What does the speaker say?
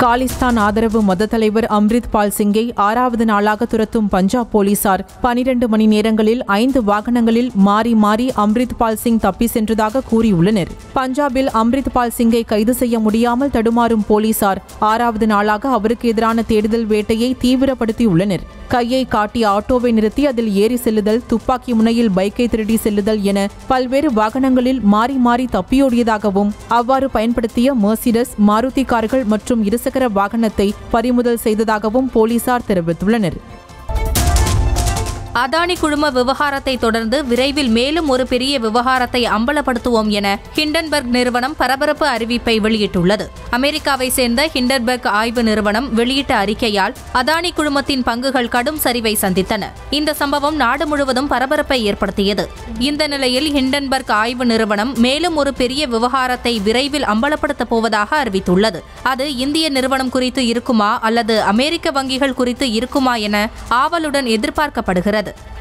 காலிஸ்தான் ஆதரவு மத தலைவர் அம்ரித் பால் சிங்கை ஆறாவது நாளாக துரத்தும் பஞ்சாப் போலீசார் பனிரண்டு மணி நேரங்களில் ஐந்து வாகனங்களில் மாறி மாறி அம்ரித் பால் சிங் தப்பி சென்றதாக கூறியுள்ளனர் பஞ்சாபில் அம்ரித் பால் சிங்கை கைது செய்ய முடியாமல் தடுமாறும் போலீசார் ஆறாவது நாளாக அவருக்கு எதிரான தேடுதல் வேட்டையை தீவிரப்படுத்தியுள்ளனர் கையை காட்டி ஆட்டோவை நிறுத்தி அதில் ஏறி செல்லுதல் துப்பாக்கி முனையில் பைக்கை திருடி செல்லுதல் என பல்வேறு வாகனங்களில் மாறி மாறி தப்பியோடியதாகவும் அவ்வாறு பயன்படுத்திய மெர்சிடஸ் மாருதி கார்கள் மற்றும் இருசக்கர வாகனத்தை பறிமுதல் செய்ததாகவும் போலீசார் தெரிவித்துள்ளனர் அதானி குழும விவகாரத்தை தொடர்ந்து விரைவில் மேலும் ஒரு பெரிய விவகாரத்தை அம்பலப்படுத்துவோம் என ஹிண்டன்பர்க் நிறுவனம் பரபரப்பு அறிவிப்பை வெளியிட்டுள்ளது அமெரிக்காவை சேர்ந்த ஹிண்டன்பர்க் ஆய்வு நிறுவனம் வெளியிட்ட அறிக்கையால் அதானி குழுமத்தின் பங்குகள் கடும் சரிவை சந்தித்தன இந்த சம்பவம் நாடு முழுவதும் பரபரப்பை ஏற்படுத்தியது இந்த நிலையில் ஹிண்டன்பர்க் ஆய்வு நிறுவனம் மேலும் ஒரு பெரிய விவகாரத்தை விரைவில் அம்பலப்படுத்தப் போவதாக அறிவித்துள்ளது அது இந்திய நிறுவனம் குறித்து இருக்குமா அல்லது அமெரிக்க வங்கிகள் குறித்து இருக்குமா என ஆவலுடன் எதிர்பார்க்கப்படுகிறது